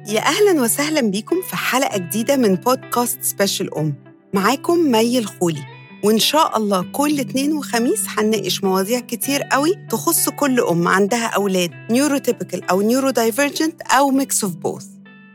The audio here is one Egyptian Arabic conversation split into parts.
يا أهلا وسهلا بيكم في حلقة جديدة من بودكاست سبيشال أم معاكم مي الخولي وإن شاء الله كل اتنين وخميس هنناقش مواضيع كتير قوي تخص كل أم عندها أولاد نيوروتيبيكال أو نيورو دايفرجنت أو ميكس اوف بوث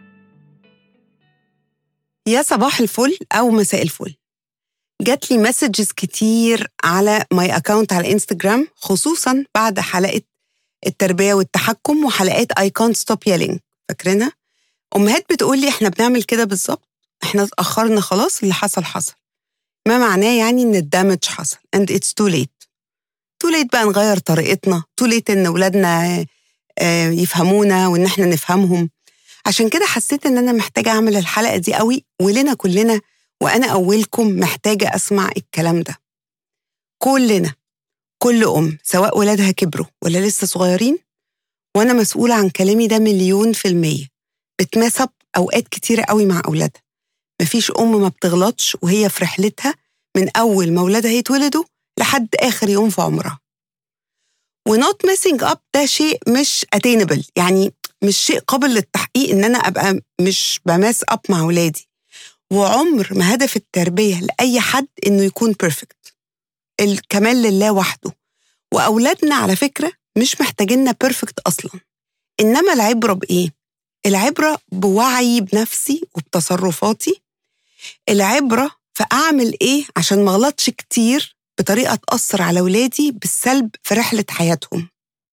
يا صباح الفل أو مساء الفل جات لي مسجز كتير على ماي اكونت على انستجرام خصوصا بعد حلقة التربية والتحكم وحلقات اي كانت ستوب ييلينج فاكرينها؟ امهات بتقول لي احنا بنعمل كده بالظبط احنا اتاخرنا خلاص اللي حصل حصل ما معناه يعني ان الدامج حصل and it's too late too late بقى نغير طريقتنا too late ان اولادنا آه، يفهمونا وان احنا نفهمهم عشان كده حسيت ان انا محتاجه اعمل الحلقه دي قوي ولنا كلنا وانا اولكم محتاجه اسمع الكلام ده كلنا كل ام سواء ولادها كبروا ولا لسه صغيرين وانا مسؤوله عن كلامي ده مليون في الميه بتماسب اوقات كتيره قوي مع اولادها مفيش ام ما بتغلطش وهي في رحلتها من اول ما اولادها يتولدوا لحد اخر يوم في عمرها ونوت ميسنج اب ده شيء مش اتينبل يعني مش شيء قابل للتحقيق ان انا ابقى مش بماس اب مع ولادي وعمر ما هدف التربيه لاي حد انه يكون بيرفكت الكمال لله وحده واولادنا على فكره مش محتاجيننا بيرفكت اصلا انما العبره بايه العبره بوعي بنفسي وبتصرفاتي العبره في اعمل ايه عشان ما اغلطش كتير بطريقه تاثر على ولادي بالسلب في رحله حياتهم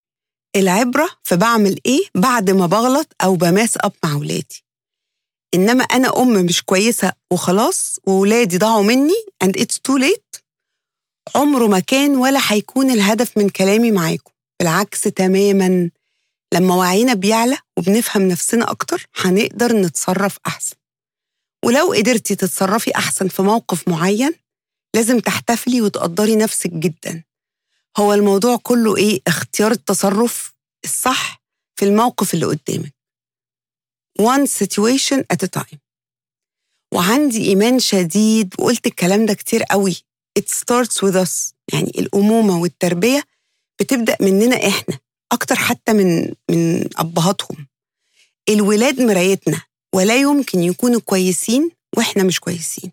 العبره في بعمل ايه بعد ما بغلط او بماس اب مع ولادي انما انا ام مش كويسه وخلاص وولادي ضاعوا مني and it's too late عمره ما كان ولا هيكون الهدف من كلامي معاكم بالعكس تماما لما وعينا بيعلى وبنفهم نفسنا اكتر هنقدر نتصرف احسن ولو قدرتي تتصرفي احسن في موقف معين لازم تحتفلي وتقدري نفسك جدا هو الموضوع كله ايه اختيار التصرف الصح في الموقف اللي قدامك one situation at a time وعندي إيمان شديد وقلت الكلام ده كتير قوي it starts with us يعني الأمومة والتربية بتبدأ مننا إحنا أكتر حتى من من أبهاتهم الولاد مرايتنا ولا يمكن يكونوا كويسين وإحنا مش كويسين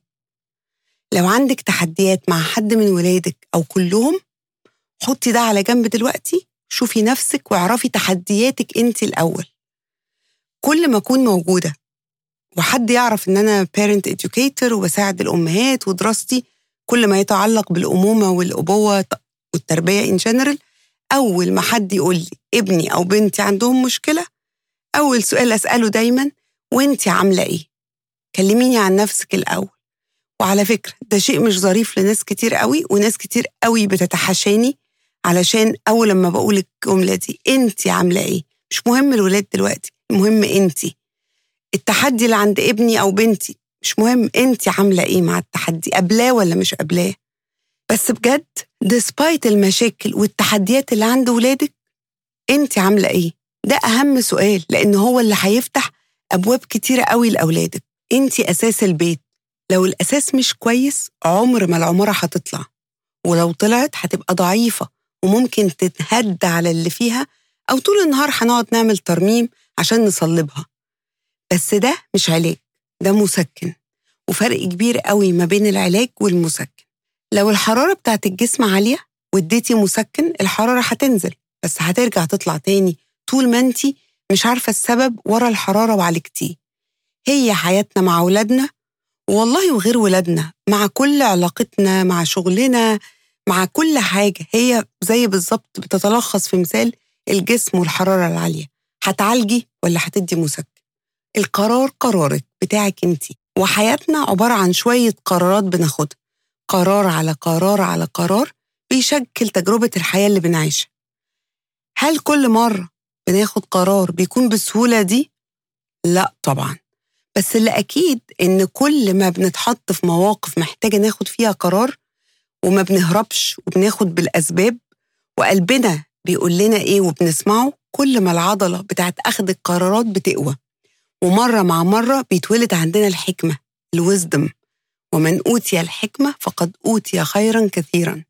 لو عندك تحديات مع حد من ولادك أو كلهم حطي ده على جنب دلوقتي شوفي نفسك واعرفي تحدياتك انت الأول كل ما أكون موجودة وحد يعرف إن أنا parent educator وبساعد الأمهات ودراستي كل ما يتعلق بالأمومة والأبوة والتربية in general أول ما حد يقول لي ابني أو بنتي عندهم مشكلة أول سؤال أسأله دايما وانتي عاملة إيه؟ كلميني عن نفسك الأول وعلى فكرة ده شيء مش ظريف لناس كتير قوي وناس كتير قوي بتتحاشاني علشان أول لما بقول الجملة دي انتي عاملة إيه؟ مش مهم الولاد دلوقتي المهم انتي التحدي اللي عند ابني أو بنتي مش مهم انتي عاملة إيه مع التحدي قبلاه ولا مش قبلاه بس بجد ديسبايت المشاكل والتحديات اللي عند ولادك انت عامله ايه ده اهم سؤال لان هو اللي هيفتح ابواب كتيره قوي لاولادك انت اساس البيت لو الاساس مش كويس عمر ما العماره هتطلع ولو طلعت هتبقى ضعيفه وممكن تتهد على اللي فيها او طول النهار هنقعد نعمل ترميم عشان نصلبها بس ده مش علاج ده مسكن وفرق كبير قوي ما بين العلاج والمسكن لو الحرارة بتاعت الجسم عالية واديتي مسكن الحرارة هتنزل بس هترجع تطلع تاني طول ما انتي مش عارفة السبب ورا الحرارة وعالجتيه هي حياتنا مع ولادنا والله وغير ولادنا مع كل علاقتنا مع شغلنا مع كل حاجة هي زي بالظبط بتتلخص في مثال الجسم والحرارة العالية هتعالجي ولا هتدي مسكن القرار قرارك بتاعك انتي وحياتنا عبارة عن شوية قرارات بناخدها قرار على قرار على قرار بيشكل تجربة الحياة اللي بنعيشها هل كل مرة بناخد قرار بيكون بالسهولة دي؟ لا طبعا بس اللي أكيد إن كل ما بنتحط في مواقف محتاجة ناخد فيها قرار وما بنهربش وبناخد بالأسباب وقلبنا بيقول لنا إيه وبنسمعه كل ما العضلة بتاعت أخذ القرارات بتقوى ومرة مع مرة بيتولد عندنا الحكمة الوزدم ومن أوتي الحكمة فقد أوتي خيرا كثيرا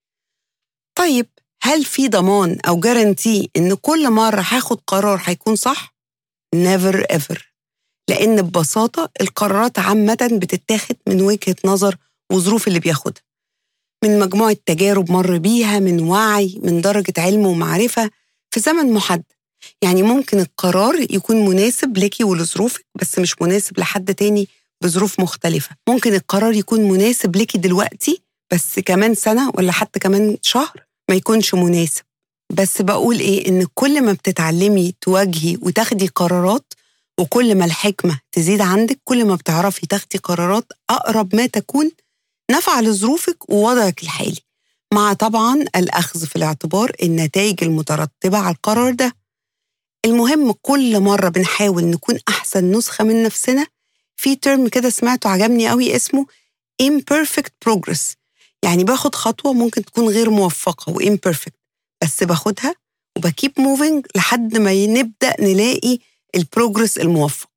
طيب هل في ضمان أو جارنتي إن كل مرة هاخد قرار هيكون صح؟ never ever لأن ببساطة القرارات عامة بتتاخد من وجهة نظر وظروف اللي بياخدها من مجموعة تجارب مر بيها من وعي من درجة علم ومعرفة في زمن محدد يعني ممكن القرار يكون مناسب ليكي ولظروفك بس مش مناسب لحد تاني بظروف مختلفة ممكن القرار يكون مناسب ليكي دلوقتي بس كمان سنة ولا حتى كمان شهر ما يكونش مناسب بس بقول إيه إن كل ما بتتعلمي تواجهي وتاخدي قرارات وكل ما الحكمة تزيد عندك كل ما بتعرفي تاخدي قرارات أقرب ما تكون نافعة لظروفك ووضعك الحالي مع طبعا الأخذ في الاعتبار النتائج المترتبة على القرار ده المهم كل مرة بنحاول نكون أحسن نسخة من نفسنا في ترم كده سمعته عجبني قوي اسمه imperfect progress يعني باخد خطوة ممكن تكون غير موفقة وimperfect بس باخدها وبكيب موفينج لحد ما نبدأ نلاقي البروجرس الموفق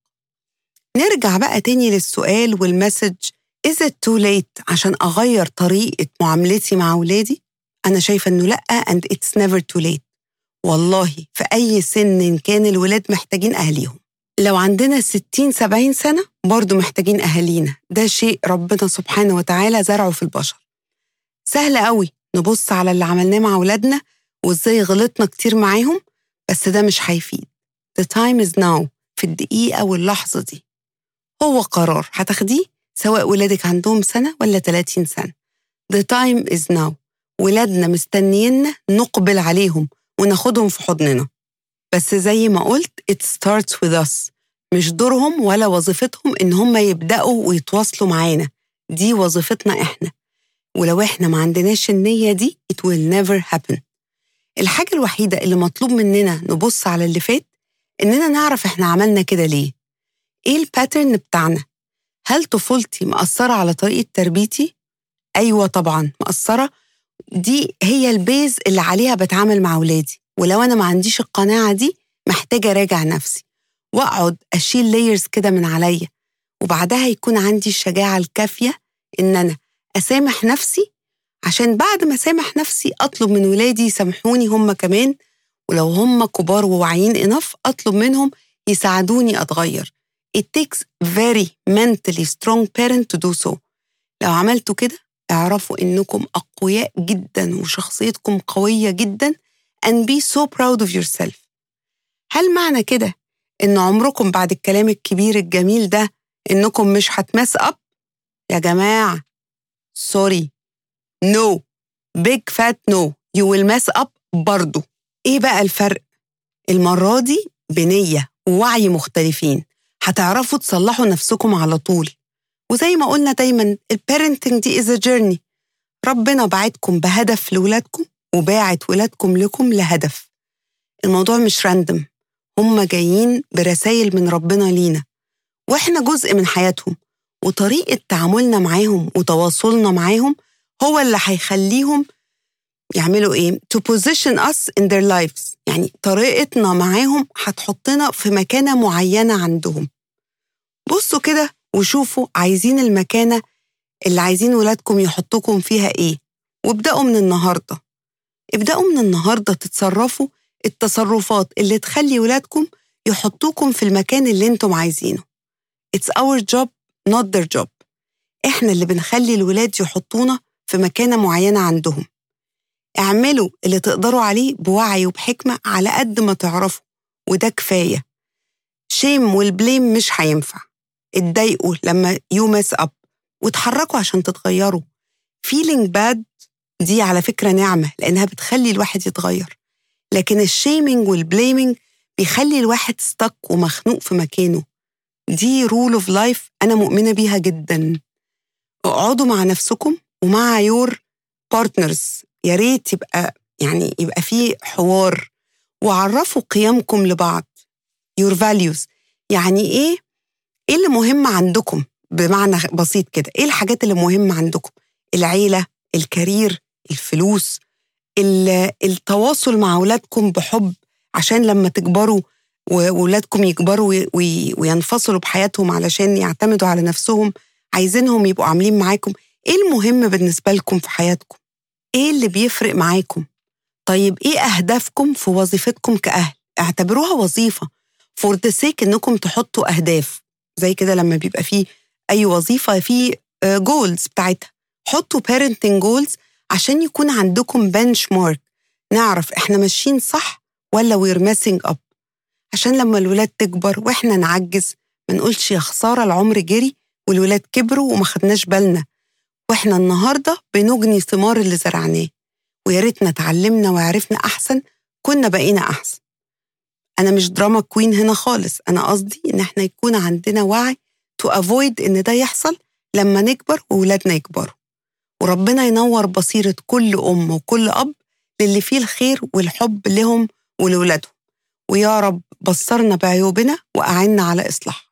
نرجع بقى تاني للسؤال والمسج is it too late عشان أغير طريقة معاملتي مع أولادي؟ أنا شايفة إنه لأ and it's never too late والله في أي سن كان الولاد محتاجين أهليهم لو عندنا 60 70 سنة برضو محتاجين أهالينا ده شيء ربنا سبحانه وتعالى زرعه في البشر سهل قوي نبص على اللي عملناه مع أولادنا وإزاي غلطنا كتير معاهم بس ده مش هيفيد The time is now في الدقيقة واللحظة دي هو قرار هتاخديه سواء ولادك عندهم سنة ولا 30 سنة The time is now ولادنا مستنيينا نقبل عليهم وناخدهم في حضننا بس زي ما قلت it starts with us مش دورهم ولا وظيفتهم إن هم يبدأوا ويتواصلوا معانا دي وظيفتنا إحنا ولو إحنا ما عندناش النية دي it will never happen الحاجة الوحيدة اللي مطلوب مننا نبص على اللي فات إننا نعرف إحنا عملنا كده ليه إيه الباترن بتاعنا هل طفولتي مأثرة على طريقة تربيتي؟ أيوة طبعا مأثرة دي هي البيز اللي عليها بتعامل مع ولادي ولو أنا ما عنديش القناعة دي محتاجة أراجع نفسي وأقعد أشيل لايرز كده من عليا وبعدها يكون عندي الشجاعة الكافية إن أنا أسامح نفسي عشان بعد ما أسامح نفسي أطلب من ولادي يسامحوني هم كمان ولو هم كبار وواعيين إنف أطلب منهم يساعدوني أتغير It takes very mentally strong parent to do so لو عملتوا كده اعرفوا إنكم أقوياء جدا وشخصيتكم قوية جدا and be so proud of yourself هل معنى كده إن عمركم بعد الكلام الكبير الجميل ده إنكم مش هتمس أب؟ يا جماعة سوري نو بيج فات نو يو ويل مس أب برضه إيه بقى الفرق؟ المرة دي بنية ووعي مختلفين هتعرفوا تصلحوا نفسكم على طول وزي ما قلنا دايما البارنتنج دي از جيرني ربنا بعتكم بهدف لولادكم وباعت ولادكم لكم لهدف الموضوع مش راندم هم جايين برسائل من ربنا لينا واحنا جزء من حياتهم وطريقة تعاملنا معاهم وتواصلنا معاهم هو اللي هيخليهم يعملوا ايه؟ to position us in their lives يعني طريقتنا معاهم هتحطنا في مكانة معينة عندهم بصوا كده وشوفوا عايزين المكانة اللي عايزين ولادكم يحطوكم فيها ايه وابدأوا من النهاردة ابدأوا من النهاردة تتصرفوا التصرفات اللي تخلي ولادكم يحطوكم في المكان اللي انتم عايزينه It's our job not their job احنا اللي بنخلي الولاد يحطونا في مكانة معينة عندهم اعملوا اللي تقدروا عليه بوعي وبحكمة على قد ما تعرفوا وده كفاية شيم والبليم مش هينفع اتضايقوا لما يو مس اب وتحركوا عشان تتغيروا فيلينج باد دي على فكرة نعمة لأنها بتخلي الواحد يتغير لكن الشيمينج والبليمينج بيخلي الواحد ستك ومخنوق في مكانه دي رول اوف لايف أنا مؤمنة بيها جدا اقعدوا مع نفسكم ومع يور بارتنرز يا ريت يبقى يعني يبقى في حوار وعرفوا قيمكم لبعض your values يعني ايه ايه اللي مهم عندكم بمعنى بسيط كده ايه الحاجات اللي مهمه عندكم العيله الكارير الفلوس التواصل مع اولادكم بحب عشان لما تكبروا واولادكم يكبروا وينفصلوا بحياتهم علشان يعتمدوا على نفسهم عايزينهم يبقوا عاملين معاكم ايه المهم بالنسبه لكم في حياتكم ايه اللي بيفرق معاكم طيب ايه اهدافكم في وظيفتكم كاهل اعتبروها وظيفه فور ذا سيك انكم تحطوا اهداف زي كده لما بيبقى فيه اي وظيفه في جولز بتاعتها حطوا parenting جولز عشان يكون عندكم بنش مارك نعرف احنا ماشيين صح ولا وير ميسنج اب عشان لما الولاد تكبر واحنا نعجز ما نقولش يا خساره العمر جري والولاد كبروا وما خدناش بالنا واحنا النهارده بنجني ثمار اللي زرعناه ويا ريتنا اتعلمنا وعرفنا احسن كنا بقينا احسن انا مش دراما كوين هنا خالص انا قصدي ان احنا يكون عندنا وعي تو افويد ان ده يحصل لما نكبر وولادنا يكبروا وربنا ينور بصيرة كل أم وكل أب للي فيه الخير والحب لهم ولولادهم ويا رب بصرنا بعيوبنا وأعنا على إصلاحها